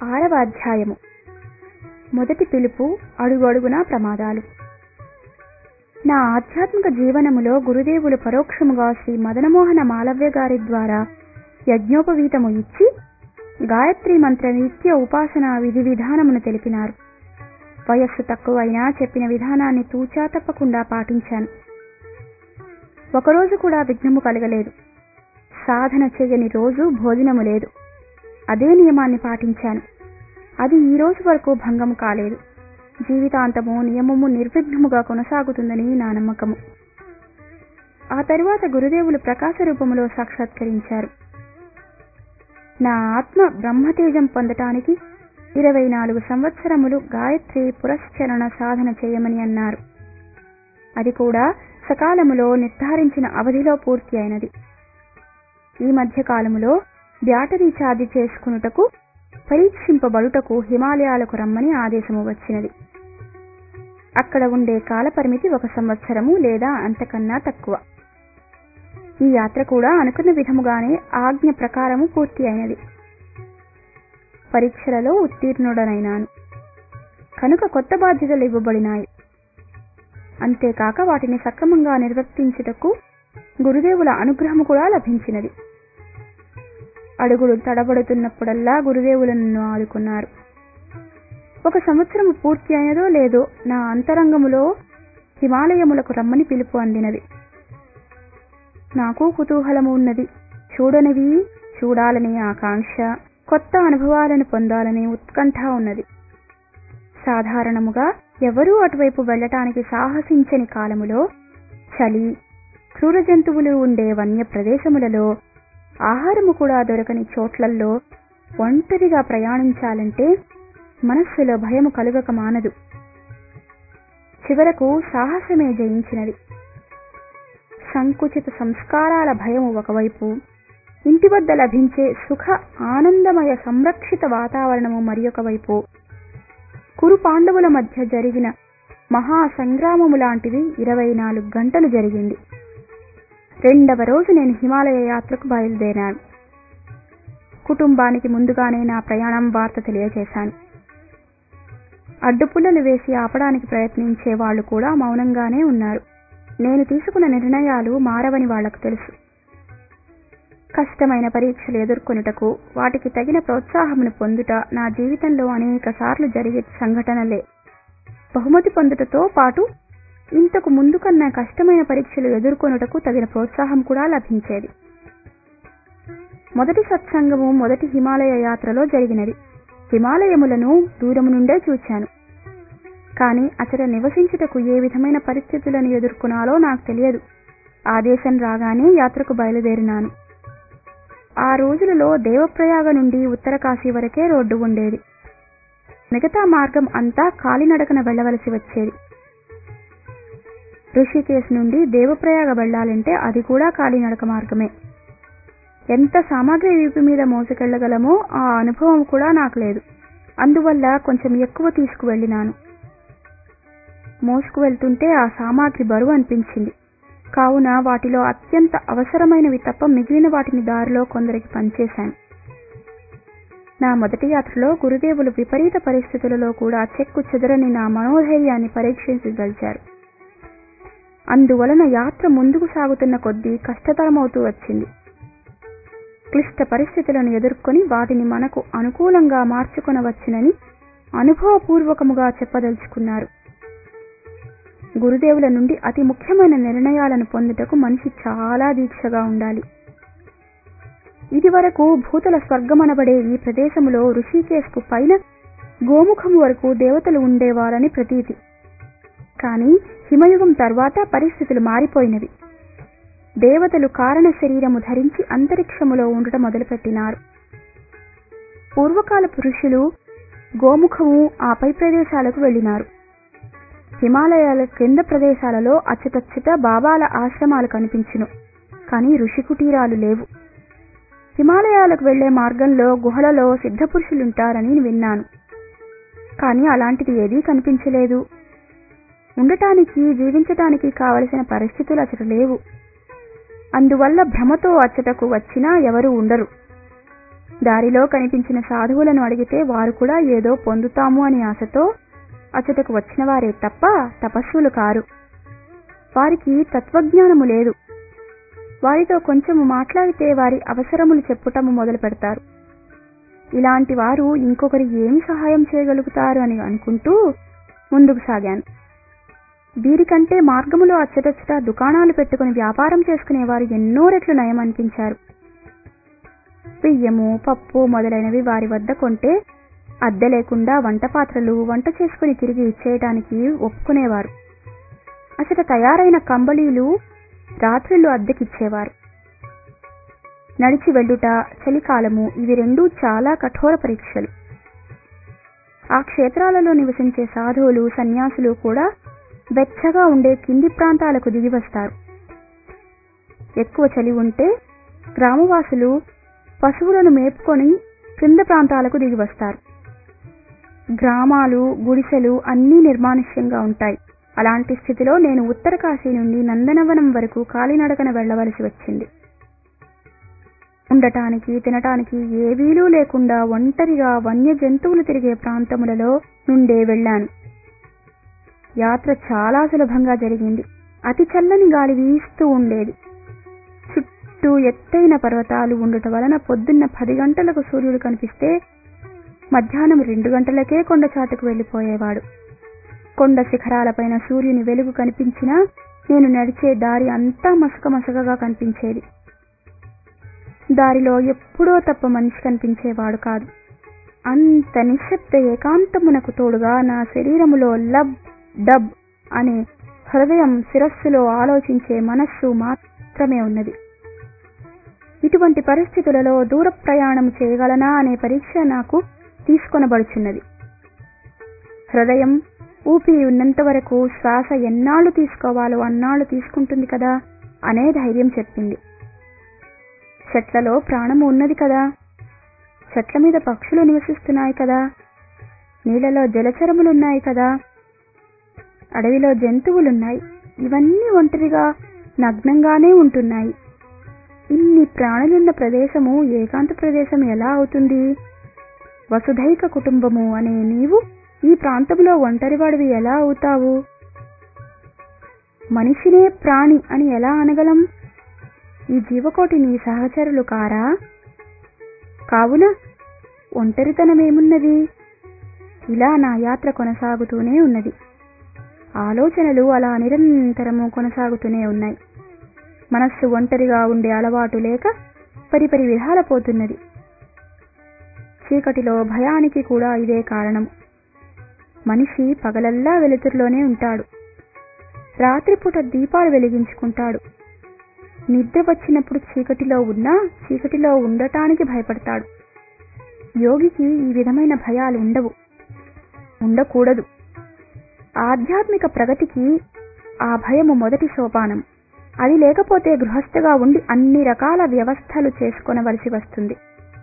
ఆరవ అధ్యాయము మొదటి పిలుపు అడుగడుగునా ప్రమాదాలు నా ఆధ్యాత్మిక జీవనములో గురుదేవులు పరోక్షముగా శ్రీ మదనమోహన మాలవ్య గారి ద్వారా యజ్ఞోపవీతము ఇచ్చి గాయత్రి మంత్ర నిత్య ఉపాసన విధి విధానమును తెలిపినారు వయస్సు తక్కువైనా చెప్పిన విధానాన్ని తూచా తప్పకుండా పాటించాను ఒకరోజు కూడా విఘ్నము కలగలేదు సాధన చేయని రోజు భోజనము లేదు అదే నియమాన్ని పాటించాను అది ఈ రోజు వరకు భంగము కాలేదు జీవితాంతము నియమము నిర్విఘ్నముగా కొనసాగుతుందని నా నమ్మకము ఆ తరువాత గురుదేవులు ప్రకాశ రూపములో సాక్షాత్కరించారు నా ఆత్మ బ్రహ్మతేజం పొందటానికి ఇరవై నాలుగు సంవత్సరములు గాయత్రి పురస్చరణ సాధన చేయమని అన్నారు అది కూడా సకాలములో నిర్ధారించిన అవధిలో పూర్తి అయినది ఈ మధ్య కాలములో బ్యాటరీ ఛార్జ్ చేసుకునుటకు పరీక్షింపబడుటకు హిమాలయాలకు రమ్మని ఆదేశము వచ్చినది అక్కడ ఉండే కాలపరిమితి ఒక సంవత్సరము లేదా అంతకన్నా తక్కువ ఈ యాత్ర కూడా అనుకున్న విధముగానే ఆజ్ఞ ప్రకారము పూర్తి అయినది పరీక్షలలో ఉత్తీర్ణుడనైనాను కనుక కొత్త బాధ్యతలు ఇవ్వబడినాయి అంతేకాక వాటిని సక్రమంగా నిర్వర్తించుటకు గురుదేవుల అనుగ్రహము కూడా లభించినది అడుగులు తడబడుతున్నప్పుడల్లా గురుదేవులు నన్ను ఆదుకున్నారు ఒక సంవత్సరం పూర్తి అయినదో లేదో నా అంతరంగములో హిమాలయములకు రమ్మని పిలుపు అందినది నాకు కుతూహలము ఉన్నది చూడనివి చూడాలనే ఆకాంక్ష కొత్త అనుభవాలను పొందాలనే ఉత్కంఠ ఉన్నది సాధారణముగా ఎవరూ అటువైపు వెళ్ళటానికి సాహసించని కాలములో చలి క్రూర జంతువులు ఉండే వన్య ప్రదేశములలో ఆహారము కూడా దొరకని చోట్లల్లో ఒంటరిగా ప్రయాణించాలంటే మనస్సులో భయము కలుగక మానదు చివరకు సాహసమే జయించినది సంకుచిత సంస్కారాల భయము ఒకవైపు ఇంటి వద్ద లభించే సుఖ ఆనందమయ సంరక్షిత వాతావరణము మరియొక వైపు కురు పాండవుల మధ్య జరిగిన మహా సంగ్రామము లాంటిది ఇరవై నాలుగు గంటలు జరిగింది రెండవ రోజు నేను హిమాలయ యాత్రకు బయలుదేరాను కుటుంబానికి ముందుగానే నా ప్రయాణం వార్త తెలియజేశాను అడ్డుపుల్లలు వేసి ఆపడానికి ప్రయత్నించే వాళ్ళు కూడా మౌనంగానే ఉన్నారు నేను తీసుకున్న నిర్ణయాలు మారవని వాళ్లకు తెలుసు కష్టమైన పరీక్షలు ఎదుర్కొనుటకు వాటికి తగిన ప్రోత్సాహమును పొందుట నా జీవితంలో అనేక సార్లు జరిగే సంఘటనలే బహుమతి పొందుటతో పాటు ఇంతకు ముందు కన్నా కష్టమైన పరీక్షలు ఎదుర్కొనుటకు తగిన ప్రోత్సాహం కూడా లభించేది మొదటి సత్సంగము మొదటి హిమాలయ యాత్రలో జరిగినది హిమాలయములను దూరము నుండే చూచాను కాని అచట నివసించుటకు ఏ విధమైన పరిస్థితులను ఎదుర్కొనాలో నాకు తెలియదు ఆదేశం రాగానే యాత్రకు బయలుదేరినాను ఆ రోజులలో దేవప్రయాగ నుండి ఉత్తర కాశీ వరకే రోడ్డు ఉండేది మిగతా మార్గం అంతా కాలినడకన వెళ్లవలసి వచ్చేది ఋషికేశ్ నుండి దేవప్రయాగ వెళ్లాలంటే అది కూడా కాలినడక మార్గమే ఎంత సామాగ్రి వీపు మీద మోసుకెళ్లగలమో ఆ అనుభవం కూడా నాకు లేదు అందువల్ల కొంచెం ఎక్కువ తీసుకువెళ్ళినాను మోసుకు వెళ్తుంటే ఆ సామాగ్రి బరువు అనిపించింది కావున వాటిలో అత్యంత అవసరమైనవి తప్ప మిగిలిన వాటిని దారిలో కొందరికి పనిచేశాను నా మొదటి యాత్రలో గురుదేవులు విపరీత పరిస్థితులలో కూడా చెక్కు చెదరని నా మనోధైర్యాన్ని పరీక్షించదలిచారు అందువలన యాత్ర ముందుకు సాగుతున్న కొద్దీ కష్టతరమవుతూ వచ్చింది క్లిష్ట పరిస్థితులను ఎదుర్కొని వాటిని మనకు అనుకూలంగా మార్చుకొనవచ్చునని అనుభవపూర్వకముగా చెప్పదలుచుకున్నారు గురుదేవుల నుండి అతి ముఖ్యమైన నిర్ణయాలను పొందుటకు మనిషి చాలా దీక్షగా ఉండాలి ఇది వరకు భూతల స్వర్గమనబడే ఈ ప్రదేశములో ఋషికేశ్కు పైన గోముఖము వరకు దేవతలు ఉండేవారని ప్రతీతి కాని హిమయుగం తర్వాత పరిస్థితులు మారిపోయినవి దేవతలు కారణ శరీరము ధరించి అంతరిక్షములో ఉండటం మొదలుపెట్టినారు పూర్వకాల పురుషులు గోముఖము ఆపై ప్రదేశాలకు వెళ్ళినారు హిమాలయాల క్రింద ప్రదేశాలలో అచ్చటచ్చట బాబాల ఆశ్రమాలు కనిపించును కానీ ఋషి కుటీరాలు లేవు హిమాలయాలకు వెళ్లే మార్గంలో గుహలలో సిద్ధపురుషులుంటారని విన్నాను కానీ అలాంటిది ఏదీ కనిపించలేదు ఉండటానికి జీవించటానికి కావలసిన పరిస్థితులు అచట లేవు అందువల్ల భ్రమతో అచ్చటకు వచ్చినా ఎవరూ ఉండరు దారిలో కనిపించిన సాధువులను అడిగితే వారు కూడా ఏదో పొందుతాము అని ఆశతో అచ్చటకు వచ్చిన వారే తప్ప తపస్సులు కారు వారికి తత్వజ్ఞానము లేదు వారితో కొంచెము మాట్లాడితే వారి అవసరములు చెప్పుటము మొదలు పెడతారు ఇలాంటి వారు ఇంకొకరి ఏమి సహాయం చేయగలుగుతారు అని అనుకుంటూ ముందుకు సాగాను వీరికంటే మార్గములో అచ్చటచ్చట దుకాణాలు పెట్టుకుని వ్యాపారం చేసుకునేవారు ఎన్నో రెట్లు నయం అనిపించారు బియ్యము పప్పు మొదలైనవి వారి వద్ద కొంటే అద్దె లేకుండా వంట పాత్రలు వంట చేసుకుని తిరిగి ఇచ్చేయటానికి ఒప్పుకునేవారు అసలు తయారైన కంబళీలు రాత్రిళ్ళు అద్దెకిచ్చేవారు నడిచి వెళ్ళుట చలికాలము ఇవి రెండూ చాలా కఠోర పరీక్షలు ఆ క్షేత్రాలలో నివసించే సాధువులు సన్యాసులు కూడా వెచ్చగా ఉండే కింది ప్రాంతాలకు దిగి వస్తారు ఎక్కువ చలి ఉంటే గ్రామవాసులు పశువులను మేపుకొని క్రింద ప్రాంతాలకు దిగి వస్తారు గ్రామాలు గుడిసెలు అన్నీ నిర్మానుష్యంగా ఉంటాయి అలాంటి స్థితిలో నేను ఉత్తర కాశీ నుండి నందనవనం వరకు కాలినడకన వెళ్ళవలసి వచ్చింది ఉండటానికి తినటానికి ఏ వీలు లేకుండా ఒంటరిగా వన్య జంతువులు తిరిగే ప్రాంతములలో నుండే వెళ్ళాను యాత్ర చాలా సులభంగా జరిగింది అతి చల్లని గాలి వీస్తూ ఉండేది చుట్టూ ఎత్తైన పర్వతాలు ఉండుట వలన పొద్దున్న పది గంటలకు సూర్యుడు కనిపిస్తే మధ్యాహ్నం రెండు గంటలకే కొండ చాటుకు వెళ్ళిపోయేవాడు కొండ శిఖరాలపైన సూర్యుని వెలుగు కనిపించినా నేను నడిచే దారి అంతా మసక మసకగా కనిపించేది దారిలో ఎప్పుడో తప్ప మనిషి కనిపించేవాడు కాదు అంత నిశ్శబ్ద ఏకాంతమునకు తోడుగా నా శరీరములో లబ్ డబ్ అనే హృదయం శిరస్సులో ఆలోచించే మనస్సు మాత్రమే ఉన్నది ఇటువంటి పరిస్థితులలో దూర ప్రయాణం చేయగలనా అనే పరీక్ష నాకు తీసుకొనబడుచున్నది హృదయం ఊపిరి ఉన్నంత వరకు శ్వాస ఎన్నాళ్ళు తీసుకోవాలో అన్నాళ్ళు తీసుకుంటుంది కదా అనే ధైర్యం చెప్పింది చెట్లలో ప్రాణము ఉన్నది కదా చెట్ల మీద పక్షులు నివసిస్తున్నాయి కదా నీళ్లలో జలచరములున్నాయి కదా అడవిలో జంతువులున్నాయి ఇవన్నీ ఒంటరిగా నగ్నంగానే ఉంటున్నాయి ఇన్ని ప్రాణులున్న ప్రదేశము ఏకాంత ప్రదేశం ఎలా అవుతుంది వసుధైక కుటుంబము అనే నీవు ఈ ప్రాంతంలో ఒంటరివాడివి ఎలా అవుతావు మనిషినే ప్రాణి అని ఎలా అనగలం ఈ జీవకోటి నీ సహచరులు కారా కావున ఒంటరితనమేమున్నది ఇలా నా యాత్ర కొనసాగుతూనే ఉన్నది ఆలోచనలు అలా నిరంతరము కొనసాగుతూనే ఉన్నాయి మనస్సు ఒంటరిగా ఉండే అలవాటు లేక పరిపరి విధాలపోతున్నది చీకటిలో భయానికి కూడా ఇదే కారణం మనిషి పగలల్లా వెలుతురులోనే ఉంటాడు రాత్రిపూట దీపాలు వెలిగించుకుంటాడు నిద్ర వచ్చినప్పుడు చీకటిలో ఉన్నా చీకటిలో ఉండటానికి భయపడతాడు యోగికి ఈ విధమైన భయాలు ఉండవు ఉండకూడదు ఆధ్యాత్మిక ప్రగతికి ఆ భయము మొదటి సోపానం అది లేకపోతే గృహస్థగా ఉండి అన్ని రకాల వ్యవస్థలు చేసుకొనవలసి వస్తుంది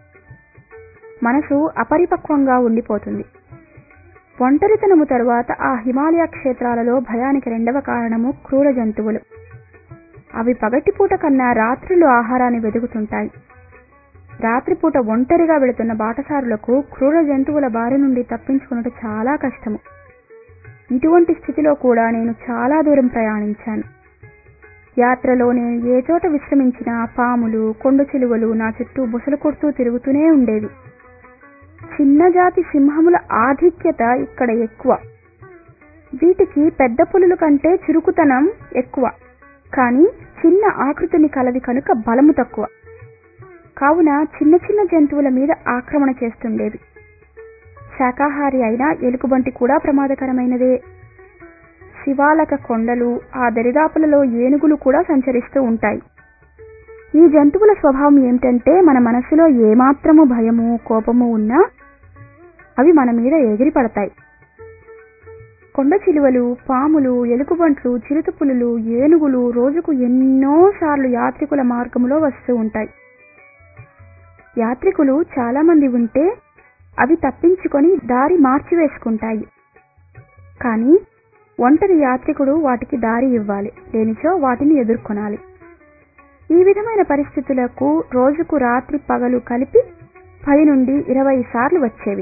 మనసు అపరిపక్వంగా ఉండిపోతుంది ఒంటరితనము తరువాత ఆ హిమాలయ క్షేత్రాలలో భయానికి రెండవ కారణము క్రూర జంతువులు అవి పగటిపూట కన్నా రాత్రులు ఆహారాన్ని వెతుకుతుంటాయి రాత్రిపూట ఒంటరిగా వెళుతున్న బాటసారులకు క్రూర జంతువుల బారి నుండి తప్పించుకున్నట్టు చాలా కష్టము ఇటువంటి స్థితిలో కూడా నేను చాలా దూరం ప్రయాణించాను యాత్రలో నేను ఏ చోట విశ్రమించినా పాములు కొండ చిలువలు నా చుట్టూ బుసలు కొడుతూ తిరుగుతూనే ఉండేవి చిన్న జాతి సింహముల ఆధిక్యత ఇక్కడ ఎక్కువ వీటికి పెద్ద పులుల కంటే చురుకుతనం ఎక్కువ కానీ చిన్న ఆకృతిని కలవి కనుక బలము తక్కువ కావున చిన్న చిన్న జంతువుల మీద ఆక్రమణ చేస్తుండేవి శాకాహారి అయిన ఎలుకబంటి కూడా ప్రమాదకరమైనదే శివాలక కొండలు ఆ దరిదాపులలో ఏనుగులు కూడా సంచరిస్తూ ఉంటాయి ఈ జంతువుల స్వభావం ఏమిటంటే మన మనసులో ఏమాత్రము భయము కోపము ఉన్నా అవి మన మీద ఎగిరి పడతాయి కొండ చిలువలు పాములు ఎలుగుబంట్లు చిరుతపులులు ఏనుగులు రోజుకు ఎన్నోసార్లు యాత్రికుల మార్గంలో వస్తూ ఉంటాయి యాత్రికులు చాలా మంది ఉంటే అవి తప్పించుకొని దారి మార్చివేసుకుంటాయి కానీ ఒంటరి యాత్రికుడు వాటికి దారి ఇవ్వాలి లేనిచో వాటిని ఎదుర్కొనాలి ఈ విధమైన పరిస్థితులకు రోజుకు రాత్రి పగలు కలిపి పది నుండి ఇరవై సార్లు వచ్చేవి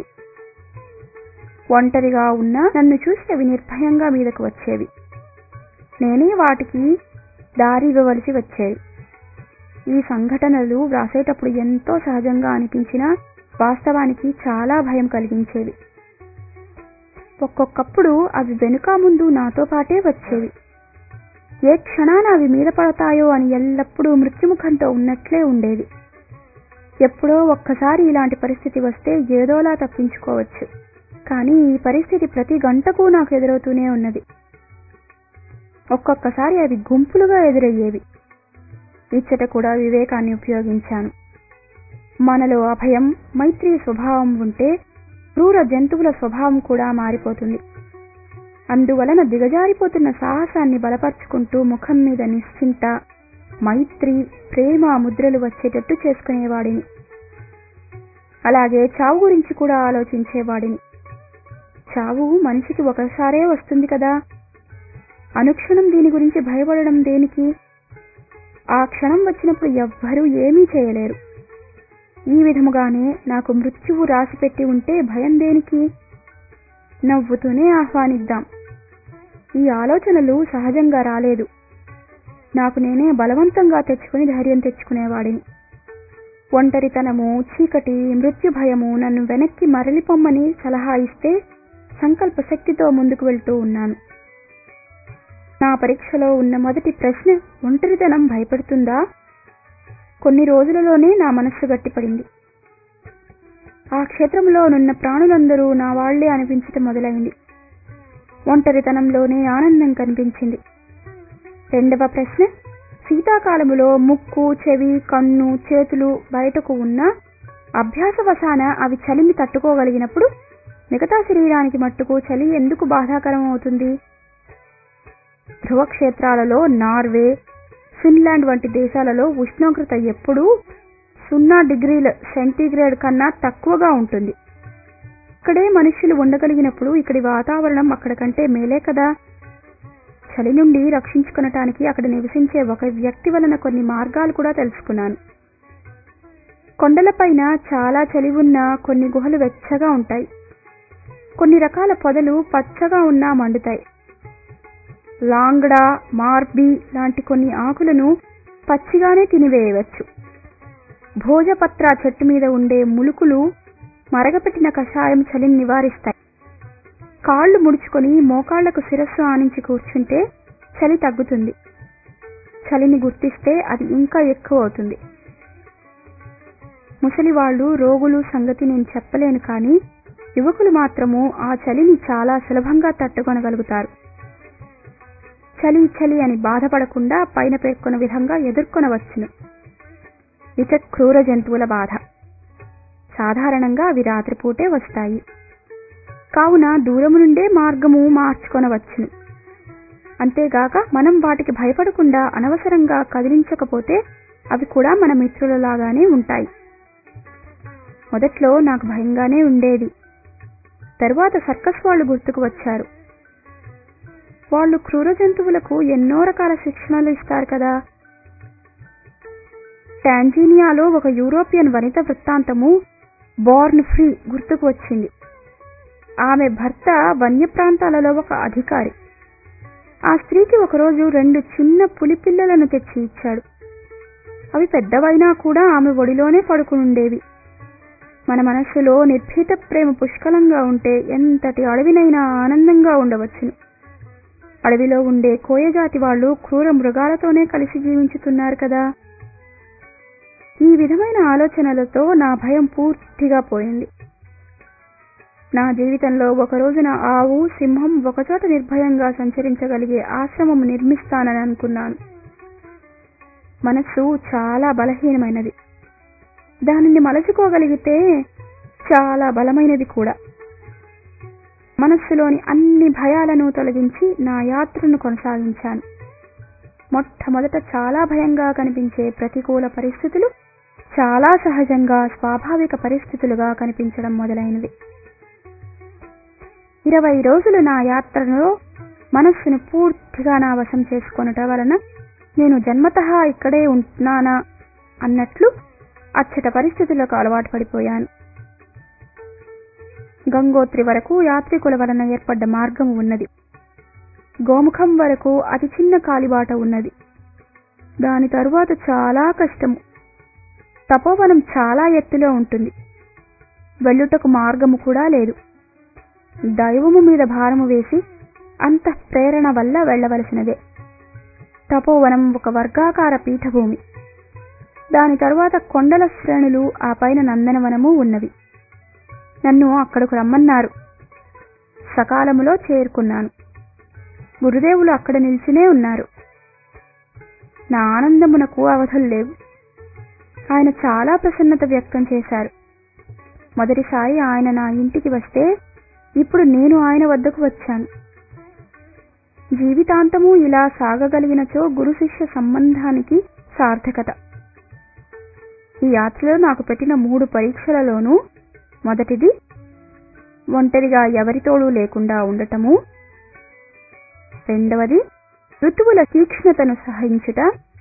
ఒంటరిగా ఉన్నా నన్ను చూసి అవి నిర్భయంగా మీదకు వచ్చేవి నేనే వాటికి దారి ఇవ్వవలసి వచ్చేది ఈ సంఘటనలు వ్రాసేటప్పుడు ఎంతో సహజంగా అనిపించినా వాస్తవానికి చాలా భయం కలిగించేవి ఒక్కొక్కప్పుడు అవి వెనుక ముందు నాతో పాటే వచ్చేవి ఏ క్షణాన అవి మీద పడతాయో అని ఎల్లప్పుడూ మృత్యుముఖంతో ఉన్నట్లే ఉండేది ఎప్పుడో ఒక్కసారి ఇలాంటి పరిస్థితి వస్తే ఏదోలా తప్పించుకోవచ్చు కానీ ఈ పరిస్థితి ప్రతి గంటకు నాకు ఎదురవుతూనే ఉన్నది ఒక్కొక్కసారి అవి గుంపులుగా ఎదురయ్యేవి ఇచ్చట కూడా వివేకాన్ని ఉపయోగించాను మనలో అభయం మైత్రి స్వభావం ఉంటే క్రూర జంతువుల స్వభావం కూడా మారిపోతుంది అందువలన దిగజారిపోతున్న సాహసాన్ని బలపరుచుకుంటూ ముఖం మీద నిశ్చింత మైత్రి ప్రేమ ముద్రలు వచ్చేటట్టు చేసుకునేవాడిని అలాగే చావు గురించి కూడా ఆలోచించేవాడిని చావు మనిషికి ఒకసారే వస్తుంది కదా అనుక్షణం దీని గురించి భయపడడం దేనికి ఆ క్షణం వచ్చినప్పుడు ఎవ్వరూ ఏమీ చేయలేరు ఈ విధముగానే నాకు మృత్యువు రాసిపెట్టి ఉంటే భయం దేనికి నవ్వుతూనే ఆహ్వానిద్దాం ఈ ఆలోచనలు సహజంగా రాలేదు నాకు నేనే బలవంతంగా తెచ్చుకుని ధైర్యం తెచ్చుకునేవాడిని ఒంటరితనము చీకటి మృత్యు భయము నన్ను వెనక్కి మరలిపొమ్మని సలహా ఇస్తే సంకల్ప శక్తితో ముందుకు వెళ్తూ ఉన్నాను నా పరీక్షలో ఉన్న మొదటి ప్రశ్న ఒంటరితనం భయపెడుతుందా కొన్ని రోజులలోనే నా మనస్సు గట్టిపడింది ఆ క్షేత్రంలోనున్న ప్రాణులందరూ నా వాళ్లే అనిపించటం మొదలైంది ఒంటరితనంలోనే ఆనందం కనిపించింది రెండవ ప్రశ్న శీతాకాలములో ముక్కు చెవి కన్ను చేతులు బయటకు ఉన్న అభ్యాసవశాన అవి చలిని తట్టుకోగలిగినప్పుడు మిగతా శరీరానికి మట్టుకు చలి ఎందుకు బాధాకరం అవుతుంది ధ్రువక్షేత్రాలలో నార్వే ఫిన్లాండ్ వంటి దేశాలలో ఉష్ణోగ్రత ఎప్పుడూ సున్నా డిగ్రీల సెంటీగ్రేడ్ కన్నా తక్కువగా ఉంటుంది ఇక్కడే మనుష్యులు ఉండగలిగినప్పుడు ఇక్కడి వాతావరణం అక్కడ కంటే మేలే కదా చలి నుండి రక్షించుకునటానికి అక్కడ నివసించే ఒక వ్యక్తి వలన కొన్ని మార్గాలు కూడా తెలుసుకున్నాను కొండలపైన చాలా చలి ఉన్న కొన్ని గుహలు వెచ్చగా ఉంటాయి కొన్ని రకాల పొదలు పచ్చగా ఉన్నా మండుతాయి లాంగ్డా మార్బీ లాంటి కొన్ని ఆకులను పచ్చిగానే తినివేయవచ్చు భోజపత్ర చెట్టు మీద ఉండే ములుకులు మరగపెట్టిన కషాయం చలిని నివారిస్తాయి కాళ్ళు ముడుచుకొని మోకాళ్లకు శిరస్సు ఆనించి కూర్చుంటే చలి తగ్గుతుంది చలిని గుర్తిస్తే అది ఇంకా ఎక్కువ అవుతుంది ముసలివాళ్లు రోగులు సంగతి నేను చెప్పలేను కానీ యువకులు మాత్రము ఆ చలిని చాలా సులభంగా తట్టుకొనగలుగుతారు చలి చలి అని బాధపడకుండా పైన పేర్కొన్న విధంగా ఎదుర్కొనవచ్చును ఇక క్రూర జంతువుల బాధ సాధారణంగా అవి రాత్రిపూటే వస్తాయి కావున దూరము నుండే మార్గము మార్చుకొనవచ్చును అంతేగాక మనం వాటికి భయపడకుండా అనవసరంగా కదిలించకపోతే అవి కూడా మన మిత్రులలాగానే ఉంటాయి మొదట్లో నాకు భయంగానే ఉండేది తరువాత సర్కస్ వాళ్ళు గుర్తుకు వచ్చారు వాళ్ళు క్రూర జంతువులకు ఎన్నో రకాల శిక్షణలు ఇస్తారు కదా టాంజీనియాలో ఒక యూరోపియన్ వనిత వృత్తాంతము బోర్న్ ఫ్రీ గుర్తుకు వచ్చింది ఆమె భర్త వన్య ప్రాంతాలలో ఒక అధికారి ఆ స్త్రీకి ఒకరోజు రెండు చిన్న పులి పిల్లలను తెచ్చి ఇచ్చాడు అవి పెద్దవైనా కూడా ఆమె ఒడిలోనే పడుకునుండేవి మన మనస్సులో నిర్భీత ప్రేమ పుష్కలంగా ఉంటే ఎంతటి అడవినైనా ఆనందంగా ఉండవచ్చును అడవిలో ఉండే కోయజాతి వాళ్ళు క్రూర మృగాలతోనే కలిసి జీవించుతున్నారు కదా ఈ విధమైన ఆలోచనలతో నా భయం పూర్తిగా పోయింది నా జీవితంలో ఒక రోజున ఆవు సింహం ఒకచోట నిర్భయంగా సంచరించగలిగే ఆశ్రమం నిర్మిస్తానని అనుకున్నాను మనస్సు చాలా బలహీనమైనది దానిని మలచుకోగలిగితే చాలా బలమైనది కూడా మనస్సులోని అన్ని భయాలను తొలగించి నా యాత్రను కొనసాగించాను మొట్టమొదట చాలా భయంగా కనిపించే ప్రతికూల పరిస్థితులు చాలా సహజంగా స్వాభావిక పరిస్థితులుగా కనిపించడం మొదలైనవి ఇరవై రోజులు నా యాత్రలో మనస్సును పూర్తిగా నా వశం చేసుకొనుట వలన నేను జన్మతః ఇక్కడే ఉంటున్నానా అన్నట్లు అచ్చట పరిస్థితులకు అలవాటు పడిపోయాను గంగోత్రి వరకు యాత్రికుల వలన ఏర్పడ్డ మార్గం ఉన్నది గోముఖం వరకు అతి చిన్న కాలిబాట ఉన్నది దాని తరువాత చాలా కష్టము తపోవనం చాలా ఎత్తులో ఉంటుంది వెళ్ళుటకు మార్గము కూడా లేదు దైవము మీద భారము వేసి అంత ప్రేరణ వల్ల వెళ్ళవలసినదే తపోవనం ఒక వర్గాకార పీఠభూమి దాని తరువాత కొండల శ్రేణులు ఆ పైన నందనవనము ఉన్నవి నన్ను అక్కడకు రమ్మన్నారు సకాలములో చేరుకున్నాను గురుదేవులు అక్కడ నిలిచినే ఉన్నారు నా ఆనందమునకు అవధులు లేవు ఆయన చాలా ప్రసన్నత వ్యక్తం చేశారు మొదటిసారి ఆయన నా ఇంటికి వస్తే ఇప్పుడు నేను ఆయన వద్దకు వచ్చాను జీవితాంతము ఇలా సాగగలిగినచో గురు శిష్య సంబంధానికి సార్థకత ఈ యాత్రలో నాకు పెట్టిన మూడు పరీక్షలలోనూ మొదటిది ఒంటరిగా ఎవరితోడూ లేకుండా ఉండటము రెండవది ఋతువుల తీక్ష్ణతను సహించుట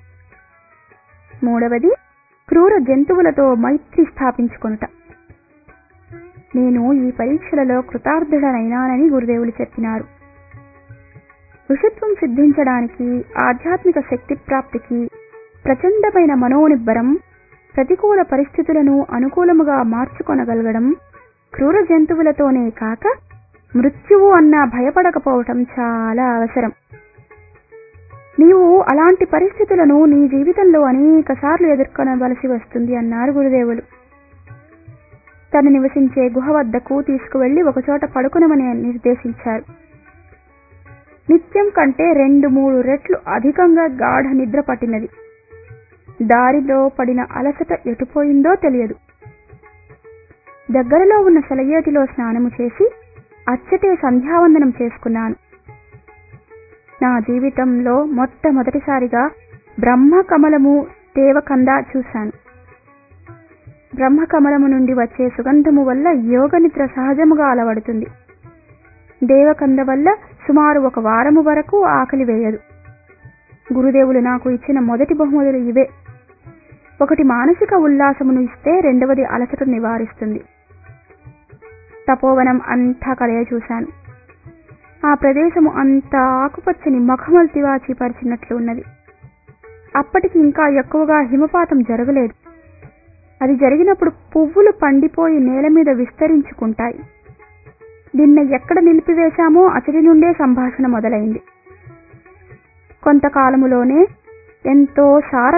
మూడవది క్రూర జంతువులతో మైత్రి స్థాపించుకొనుట నేను ఈ పరీక్షలలో కృతార్థుడనైనానని గురుదేవులు చెప్పినారు ఋషిత్వం సిద్ధించడానికి ఆధ్యాత్మిక శక్తి ప్రాప్తికి ప్రచండమైన మనోనిబ్బరం ప్రతికూల పరిస్థితులను అనుకూలముగా మార్చుకొనగలగడం క్రూర జంతువులతోనే కాక మృత్యువు అన్నా భయపడకపోవటం చాలా అవసరం నీవు అలాంటి పరిస్థితులను నీ జీవితంలో అనేక సార్లు ఎదుర్కొనవలసి వస్తుంది అన్నారు గురుదేవులు తను నివసించే గుహ వద్దకు తీసుకువెళ్లి ఒకచోట పడుకునమని నిర్దేశించారు నిత్యం కంటే రెండు మూడు రెట్లు అధికంగా గాఢ నిద్ర పట్టినది దారిలో పడిన అలసట ఎటుపోయిందో తెలియదు దగ్గరలో ఉన్న సెలయేటిలో స్నానము చేసి అచ్చటే సంధ్యావందనం చేసుకున్నాను నా జీవితంలో మొట్టమొదటిసారిగా బ్రహ్మకమలము దేవకంద చూశాను బ్రహ్మకమలము నుండి వచ్చే సుగంధము వల్ల యోగ నిద్ర సహజముగా అలవడుతుంది దేవకంద వల్ల సుమారు ఒక వారము వరకు ఆకలి వేయదు గురుదేవులు నాకు ఇచ్చిన మొదటి బహుమతులు ఇవే ఒకటి మానసిక ఉల్లాసమును ఇస్తే రెండవది అలసటను నివారిస్తుంది తపోవనం అంతా కలయ చూశాను ఆ ప్రదేశము అంతా ఆకుపచ్చని మఖమల్ తివాచి పరిచినట్లు ఉన్నది అప్పటికి ఇంకా ఎక్కువగా హిమపాతం జరగలేదు అది జరిగినప్పుడు పువ్వులు పండిపోయి నేల మీద విస్తరించుకుంటాయి నిన్న ఎక్కడ నిలిపివేశామో అతడి నుండే సంభాషణ మొదలైంది కొంతకాలములోనే ఎంతో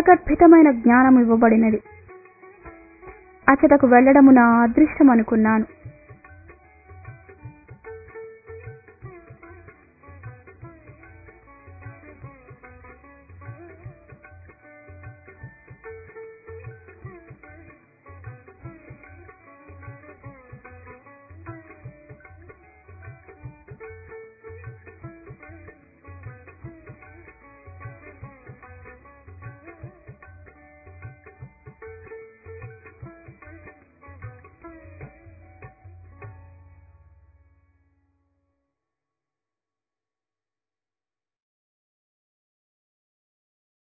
సారగర్భితమైన జ్ఞానం ఇవ్వబడినది అచటకు వెళ్లడము నా అదృష్టం అనుకున్నాను